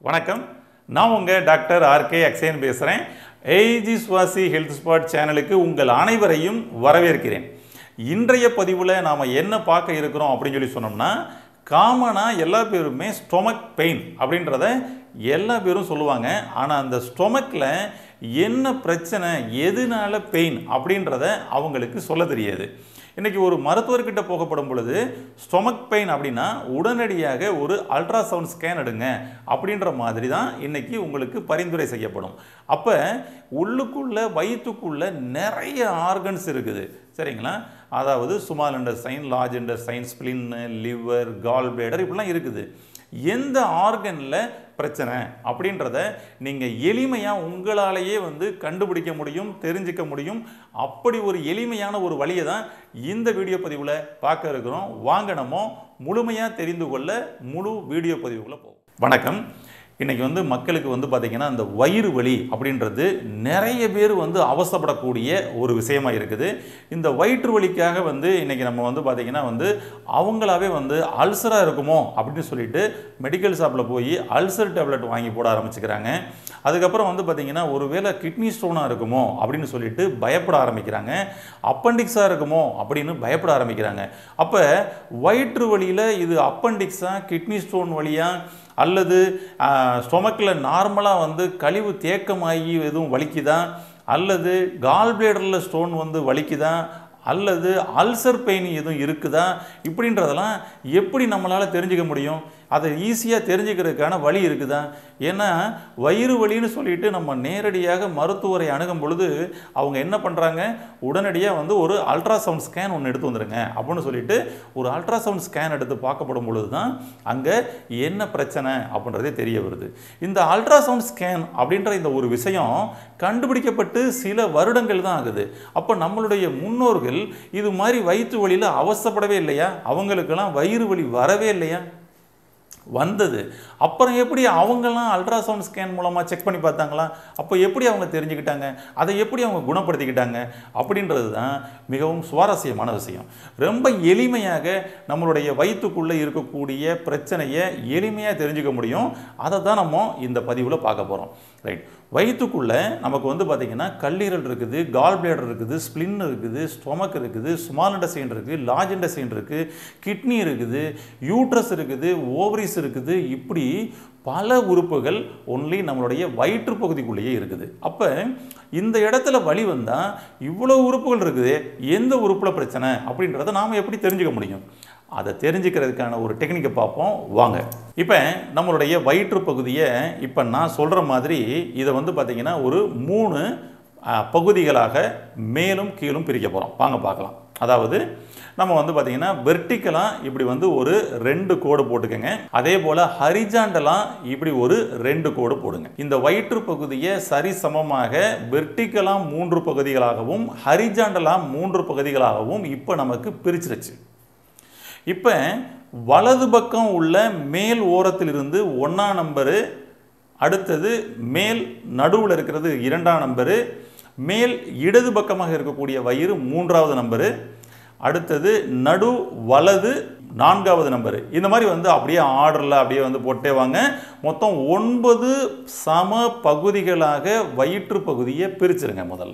வணக்கம் நான் உங்கள் டாக்டர் ஆர்கே அக்ஷயன் பேசுகிறேன் ஏஜி சுவாசி ஹெல்த் ஸ்பாட் சேனலுக்கு உங்கள் அனைவரையும் வரவேற்கிறேன் இன்றைய பதிவில் நாம் என்ன பார்க்க இருக்கிறோம் அப்படின்னு சொல்லி சொன்னோம்னா காமனாக எல்லா பேருமே ஸ்டொமக் பெயின் அப்படின்றத எல்லா பேரும் சொல்லுவாங்க ஆனால் அந்த ஸ்டொமக்கில் என்ன பிரச்சனை எதனால பெயின் அப்படின்றத அவங்களுக்கு சொல்ல தெரியாது இன்றைக்கி ஒரு மருத்துவர்கிட்ட போகப்படும் பொழுது ஸ்டொமக் பெயின் அப்படின்னா உடனடியாக ஒரு அல்ட்ராசவுண்ட் ஸ்கேன் எடுங்க அப்படின்ற மாதிரி தான் இன்றைக்கி உங்களுக்கு பரிந்துரை செய்யப்படும் அப்போ உள்ளுக்குள்ள வயிற்றுக்குள்ள நிறைய ஆர்கன்ஸ் இருக்குது சரிங்களா அதாவது சுமால் என்ற சைன் லார்ஜ் என்ற சைன் ஸ்பிளின்னு லிவர் கால் பிளேடர் இப்படிலாம் இருக்குது எந்த ஆர்கனில் பிரச்சனை அப்படின்றத நீங்கள் எளிமையாக உங்களாலேயே வந்து கண்டுபிடிக்க முடியும் தெரிஞ்சுக்க முடியும் அப்படி ஒரு எளிமையான ஒரு வழியை தான் இந்த வீடியோ பதிவில் பார்க்க இருக்கிறோம் வாங்க நம்ம முழுமையாக தெரிந்து கொள்ள முழு வீடியோ பதிவுக்குள்ளே போவோம் வணக்கம் இன்றைக்கி வந்து மக்களுக்கு வந்து பார்த்திங்கன்னா இந்த வயிறு வலி அப்படின்றது நிறைய பேர் வந்து அவசப்படக்கூடிய ஒரு விஷயமா இருக்குது இந்த வயிற்று வலிக்காக வந்து இன்றைக்கி நம்ம வந்து பார்த்திங்கன்னா வந்து அவங்களாவே வந்து அல்சராக இருக்குமோ அப்படின்னு சொல்லிட்டு மெடிக்கல் ஷாப்பில் போய் அல்சர் டேப்லெட் வாங்கி போட ஆரம்பிச்சுக்கிறாங்க அதுக்கப்புறம் வந்து பார்த்திங்கன்னா ஒருவேளை கிட்னி ஸ்டோனாக இருக்குமோ அப்படின்னு சொல்லிட்டு பயப்பட ஆரம்பிக்கிறாங்க அப்பண்டிக்ஸாக இருக்குமோ அப்படின்னு பயப்பட ஆரம்பிக்கிறாங்க அப்போ வயிற்று வலியில் இது அப்பண்டிக்ஸாக கிட்னி ஸ்டோன் வழியாக அல்லது ஸ்டொமக்கில் நார்மலாக வந்து கழிவு தேக்கமாகி எதுவும் வலிக்குதா அல்லது கால் பிளேடரில் ஸ்டோன் வந்து வலிக்குதா அல்லது அல்சர் பெயின் எதுவும் இருக்குதா இப்படின்றதெல்லாம் எப்படி நம்மளால் தெரிஞ்சுக்க முடியும் அதை ஈஸியாக தெரிஞ்சுக்கிறதுக்கான வழி இருக்குதா ஏன்னா வயிறு வலின்னு சொல்லிட்டு நம்ம நேரடியாக மருத்துவரை அணுகும் பொழுது அவங்க என்ன பண்ணுறாங்க உடனடியாக வந்து ஒரு அல்ட்ராசவுண்ட் ஸ்கேன் ஒன்று எடுத்து வந்துடுங்க அப்படின்னு சொல்லிட்டு ஒரு அல்ட்ராசவுண்ட் ஸ்கேன் எடுத்து பார்க்கப்படும் பொழுது தான் அங்கே என்ன பிரச்சனை அப்படின்றதே தெரிய வருது இந்த அல்ட்ராசவுண்ட் ஸ்கேன் அப்படின்ற இந்த ஒரு விஷயம் கண்டுபிடிக்கப்பட்டு சில வருடங்கள் தான் ஆகுது அப்போ நம்மளுடைய முன்னோர்கள் இது மாதிரி வயிற்று வலியில் அவசப்படவே இல்லையா அவங்களுக்கெல்லாம் வயிறு வலி வரவே இல்லையா வந்தது அப்புறம் எப்படி அவங்கெல்லாம் அல்ட்ராசவுண்ட் ஸ்கேன் மூலமாக செக் பண்ணி பார்த்தாங்களா அப்போ எப்படி அவங்க தெரிஞ்சுக்கிட்டாங்க அதை எப்படி அவங்க குணப்படுத்திக்கிட்டாங்க அப்படின்றது தான் மிகவும் சுவாரஸ்யமான விஷயம் ரொம்ப எளிமையாக நம்மளுடைய வயிற்றுக்குள்ளே இருக்கக்கூடிய பிரச்சனையை எளிமையாக தெரிஞ்சுக்க முடியும் அதை தான் நம்ம இந்த பதிவில் பார்க்க போகிறோம் ரைட் வயிற்றுக்குள்ளே நமக்கு வந்து பார்த்திங்கன்னா கல்லீரல் இருக்குது கால் பிளேடர் இருக்குது ஸ்ப்ளின் இருக்குது ஸ்டொமக் இருக்குது ஸ்மால் இண்டஸ்டைன் இருக்குது லார்ஜ் இண்டஸ்டைன் இருக்குது கிட்னி இருக்குது யூட்ரஸ் இருக்குது ஓவரிஸ் இருக்குது இப்படி பல உறுப்புகள் ஒன்லி நம்மளுடைய வயிற்று பகுதிக்குள்ளேயே இருக்குது அப்போ இந்த இடத்துல வலி வந்தால் இவ்வளோ உறுப்புகள் இருக்குது எந்த உறுப்பில் பிரச்சனை அப்படின்றத நாம் எப்படி தெரிஞ்சுக்க முடியும் அதை தெரிஞ்சுக்கிறதுக்கான ஒரு டெக்னிக்கை பார்ப்போம் வாங்க இப்போ நம்மளுடைய வயிற்று பகுதியை இப்போ நான் சொல்கிற மாதிரி இதை வந்து பார்த்திங்கன்னா ஒரு மூணு பகுதிகளாக மேலும் கீழும் பிரிக்க போகிறோம் வாங்க பார்க்கலாம் அதாவது நம்ம வந்து பார்த்திங்கன்னா வெர்டிக்கலாக இப்படி வந்து ஒரு ரெண்டு கோடு போட்டுக்கோங்க அதே போல் ஹரிஜாண்டலாக இப்படி ஒரு ரெண்டு கோடு போடுங்க இந்த வயிற்று பகுதியை சரி சமமாக வெர்டிக்கலாக மூன்று பகுதிகளாகவும் ஹரிஜாண்டலாக மூன்று பகுதிகளாகவும் இப்போ நமக்கு பிரிச்சிருச்சு இப்போ வலது பக்கம் உள்ள மேல் ஓரத்திலிருந்து ஒன்றாம் நம்பரு அடுத்தது மேல் நடுவில் இருக்கிறது இரண்டாம் நம்பரு மேல் இடது பக்கமாக இருக்கக்கூடிய வயிறு மூன்றாவது நம்பரு அடுத்தது நடு வலது நான்காவது நம்பரு இந்த மாதிரி வந்து அப்படியே ஆர்டரில் அப்படியே வந்து போட்டே வாங்க மொத்தம் ஒன்பது சம பகுதிகளாக வயிற்று பகுதியை பிரிச்சிருங்க முதல்ல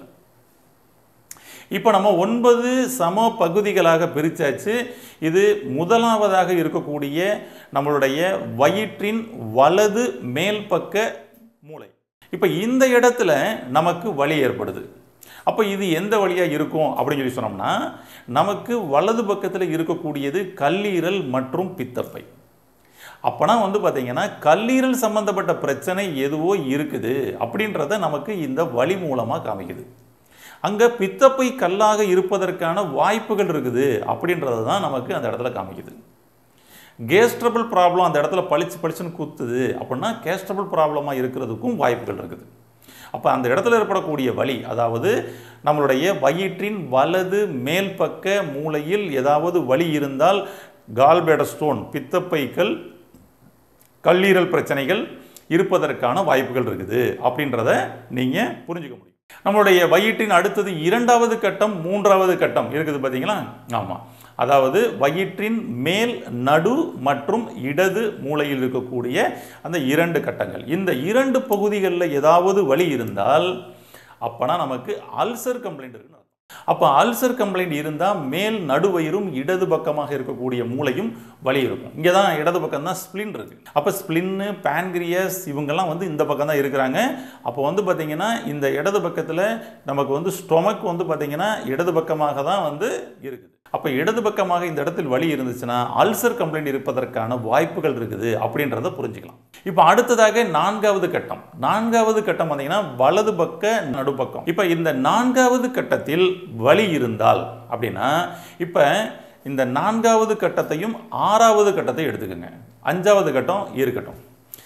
இப்போ நம்ம ஒன்பது சம பகுதிகளாக பிரித்தாச்சு இது முதலாவதாக இருக்கக்கூடிய நம்மளுடைய வயிற்றின் வலது மேல் பக்க மூளை இப்போ இந்த இடத்துல நமக்கு வலி ஏற்படுது அப்போ இது எந்த வழியாக இருக்கும் அப்படின்னு சொல்லி சொன்னோம்னா நமக்கு வலது பக்கத்தில் இருக்கக்கூடியது கல்லீரல் மற்றும் பித்தப்பை அப்போனா வந்து பார்த்தீங்கன்னா கல்லீரல் சம்பந்தப்பட்ட பிரச்சனை எதுவோ இருக்குது அப்படின்றத நமக்கு இந்த வழி மூலமாக காமிக்குது அங்கே பித்தப்பை கல்லாக இருப்பதற்கான வாய்ப்புகள் இருக்குது அப்படின்றது தான் நமக்கு அந்த இடத்துல காமிக்குது கேஸ்ட்ரபிள் ப்ராப்ளம் அந்த இடத்துல பளிச்சு பளிச்சுன்னு குத்துது அப்படின்னா கேஸ்ட்ரபிள் ப்ராப்ளமாக இருக்கிறதுக்கும் வாய்ப்புகள் இருக்குது அப்போ அந்த இடத்துல ஏற்படக்கூடிய வலி அதாவது நம்மளுடைய வயிற்றின் வலது மேல் பக்க மூலையில் ஏதாவது வலி இருந்தால் கால்பேட ஸ்டோன் பித்தப்பைகள் கல்லீரல் பிரச்சனைகள் இருப்பதற்கான வாய்ப்புகள் இருக்குது அப்படின்றத நீங்கள் புரிஞ்சுக்க முடியும் நம்மளுடைய வயிற்றின் அடுத்தது இரண்டாவது கட்டம் மூன்றாவது கட்டம் இருக்குது பார்த்தீங்களா ஆமாம் அதாவது வயிற்றின் மேல் நடு மற்றும் இடது மூலையில் இருக்கக்கூடிய அந்த இரண்டு கட்டங்கள் இந்த இரண்டு பகுதிகளில் ஏதாவது வலி இருந்தால் அப்பனா நமக்கு அல்சர் கம்ப்ளைண்ட் இருக்குன்னு அர்த்தம். அப்போ அல்சர் கம்ப்ளைண்ட் இருந்தால் மேல் நடுவயிறும் இடது பக்கமாக இருக்கக்கூடிய மூளையும் வலி இருக்கும் இங்கே தான் இடது பக்கம் தான் ஸ்ப்ளின் இருக்கு அப்போ ஸ்ப்ளின்னு பேன்கிரியஸ் இவங்கெல்லாம் வந்து இந்த பக்கம் தான் இருக்கிறாங்க அப்போ வந்து பார்த்தீங்கன்னா இந்த இடது பக்கத்தில் நமக்கு வந்து ஸ்டொமக் வந்து பார்த்தீங்கன்னா இடது பக்கமாக தான் வந்து இருக்குது அப்போ இடது பக்கமாக இந்த இடத்தில் வலி இருந்துச்சுன்னா அல்சர் கம்ப்ளைண்ட் இருப்பதற்கான வாய்ப்புகள் இருக்குது அப்படின்றத புரிஞ்சுக்கலாம் இப்போ அடுத்ததாக நான்காவது கட்டம் நான்காவது கட்டம் பார்த்தீங்கன்னா வலது பக்க நடுப்பக்கம் இப்போ இந்த நான்காவது கட்டத்தில் வலி இருந்தால் அப்படின்னா இப்போ இந்த நான்காவது கட்டத்தையும் ஆறாவது கட்டத்தை எடுத்துக்கோங்க அஞ்சாவது கட்டம் இருக்கட்டும்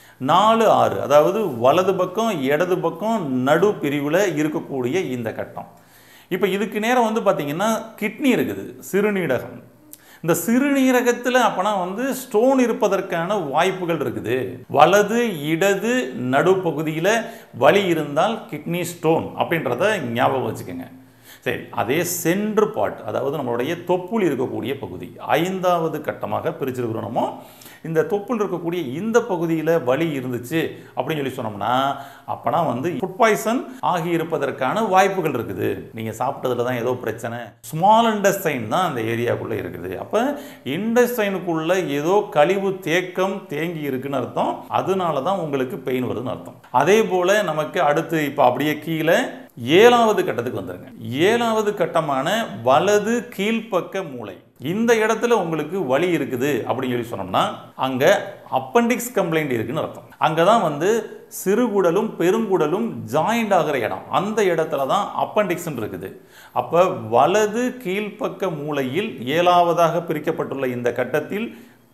நாலு ஆறு அதாவது வலது பக்கம் இடது பக்கம் நடு பிரிவில் இருக்கக்கூடிய இந்த கட்டம் இப்போ இதுக்கு நேரம் வந்து பார்த்தீங்கன்னா கிட்னி இருக்குது சிறுநீரகம் இந்த சிறுநீரகத்தில் அப்போனா வந்து ஸ்டோன் இருப்பதற்கான வாய்ப்புகள் இருக்குது வலது இடது நடுப்பகுதியில் வலி இருந்தால் கிட்னி ஸ்டோன் அப்படின்றத ஞாபகம் வச்சுக்கோங்க சரி அதே சென்ட்ரு பார்ட் அதாவது நம்மளுடைய தொப்புள் இருக்கக்கூடிய பகுதி ஐந்தாவது கட்டமாக பிரிச்சிருக்கிறோம் நம்ம இந்த தொப்புள் இருக்கக்கூடிய இந்த பகுதியில் வலி இருந்துச்சு அப்படின்னு சொல்லி சொன்னோம்னா அப்போனா வந்து ஃபுட் பாய்சன் ஆகி இருப்பதற்கான வாய்ப்புகள் இருக்குது நீங்கள் சாப்பிட்டதுல தான் ஏதோ பிரச்சனை ஸ்மால் இண்டஸ்டைன் தான் அந்த ஏரியாக்குள்ளே இருக்குது அப்போ இண்டஸ்டைனுக்குள்ள ஏதோ கழிவு தேக்கம் தேங்கி இருக்குன்னு அர்த்தம் அதனால தான் உங்களுக்கு பெயின் வருதுன்னு அர்த்தம் அதே போல் நமக்கு அடுத்து இப்போ அப்படியே கீழே ஏழாவது கட்டத்துக்கு வந்துருங்க ஏழாவது கட்டமான வலது கீழ்ப்பக்க மூளை இந்த இடத்துல உங்களுக்கு வலி இருக்குது அப்படின்னு சொல்லி சொன்னோம்னா அங்க அப்பண்டிக்ஸ் கம்ப்ளைண்ட் இருக்குன்னு அர்த்தம் அங்கே தான் வந்து சிறுகுடலும் பெருங்குடலும் ஜாயிண்ட் ஆகிற இடம் அந்த இடத்துல தான் அப்பண்டிக்ஸ் இருக்குது அப்போ வலது கீழ்ப்பக்க மூளையில் ஏழாவதாக பிரிக்கப்பட்டுள்ள இந்த கட்டத்தில்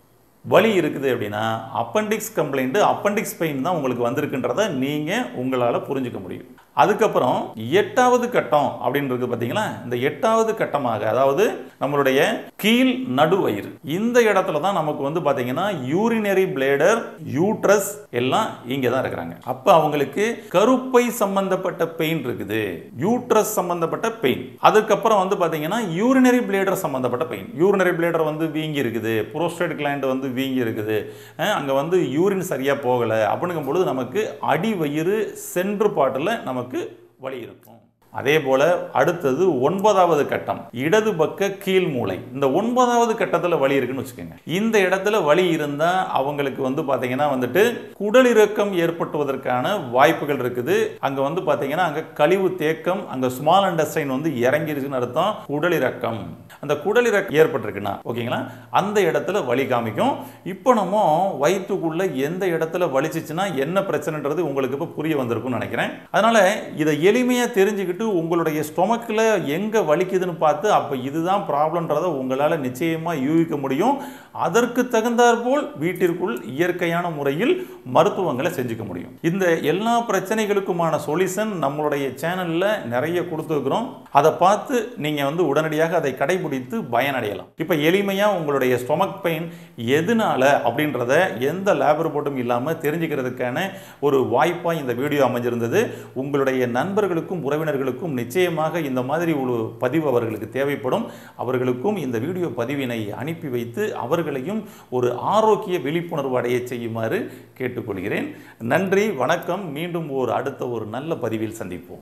வலி இருக்குது அப்படின்னா அப்பண்டிக்ஸ் கம்ப்ளைண்ட் அப்பண்டிக்ஸ் பெயின் தான் உங்களுக்கு வந்திருக்குன்றத நீங்கள் உங்களால் புரிஞ்சுக்க முடியும் அதுக்கப்புறம் எட்டாவது கட்டம் அப்படின்றது பார்த்தீங்களா இந்த எட்டாவது கட்டமாக அதாவது நம்மளுடைய கீழ் நடுவயிறு இந்த இடத்துல தான் நமக்கு வந்து பார்த்தீங்கன்னா யூரினரி பிளேடர் யூட்ரஸ் எல்லாம் இங்கே தான் இருக்கிறாங்க அப்போ அவங்களுக்கு கருப்பை சம்பந்தப்பட்ட பெயின் இருக்குது யூட்ரஸ் சம்பந்தப்பட்ட பெயின் அதுக்கப்புறம் வந்து பார்த்தீங்கன்னா யூரினரி பிளேடர் சம்பந்தப்பட்ட பெயின் யூரினரி பிளேடர் வந்து வீங்கி இருக்குது புரோஸ்டேட் கிளாண்ட் வந்து வீங்கி இருக்குது அங்கே வந்து யூரின் சரியாக போகலை அப்படிங்கும் பொழுது நமக்கு அடி வயிறு சென்று பாட்டில் நமக்கு வலி இருக்கும் அதே போல அடுத்தது ஒன்பதாவது கட்டம் இடது பக்க கீழ் மூளை இந்த ஒன்பதாவது கட்டத்தில் வலி இருக்குன்னு வச்சுக்கோங்க இந்த இடத்துல வலி இருந்தால் அவங்களுக்கு வந்து பார்த்தீங்கன்னா வந்துட்டு குடலிறக்கம் ஏற்பட்டுவதற்கான வாய்ப்புகள் இருக்குது அங்கே வந்து பார்த்தீங்கன்னா அங்கே கழிவு தேக்கம் அங்கே ஸ்மால் அண்டர்ஸ்டைன் வந்து இறங்கிருச்சுன்னு அர்த்தம் குடலிறக்கம் அந்த குடலிறக்கம் ஏற்பட்டிருக்குன்னா ஓகேங்களா அந்த இடத்துல வலி காமிக்கும் இப்போ நம்ம வயிற்றுக்குள்ள எந்த இடத்துல வலிச்சிச்சுன்னா என்ன பிரச்சனைன்றது உங்களுக்கு இப்போ புரிய வந்திருக்கும்னு நினைக்கிறேன் அதனால இதை எளிமையாக தெரிஞ்சுக்கிட்டு உங்களுடைய ஸ்டொமக்கில் எங்கே வலிக்குதுன்னு பார்த்து அப்போ இதுதான் ப்ராப்ளம்ன்றதை உங்களால் நிச்சயமாக யூகிக்க முடியும் அதற்கு தகுந்தாற்போல் வீட்டிற்குள் இயற்கையான முறையில் மருத்துவங்களை செஞ்சுக்க முடியும் இந்த எல்லா பிரச்சனைகளுக்குமான சொல்யூஷன் நம்மளுடைய சேனலில் நிறைய கொடுத்துருக்குறோம் அதை பார்த்து நீங்கள் வந்து உடனடியாக அதை கடைபிடித்து பயனடையலாம் இப்போ எளிமையாக உங்களுடைய ஸ்டொமக் பெயின் எதனால அப்படின்றத எந்த லேப் ரிப்போர்ட்டும் இல்லாமல் தெரிஞ்சுக்கிறதுக்கான ஒரு வாய்ப்பாக இந்த வீடியோ அமைஞ்சிருந்தது உங்களுடைய நண்பர்களுக்கும் உறவினர்களுக்கும் நிச்சயமாக இந்த மாதிரி ஒரு பதிவு அவர்களுக்கு தேவைப்படும் அவர்களுக்கும் இந்த வீடியோ பதிவினை அனுப்பி வைத்து அவர்களையும் ஒரு ஆரோக்கிய விழிப்புணர்வு அடைய செய்யுமாறு கேட்டுக்கொள்கிறேன் நன்றி வணக்கம் மீண்டும் ஒரு அடுத்த ஒரு நல்ல பதிவில் சந்திப்போம்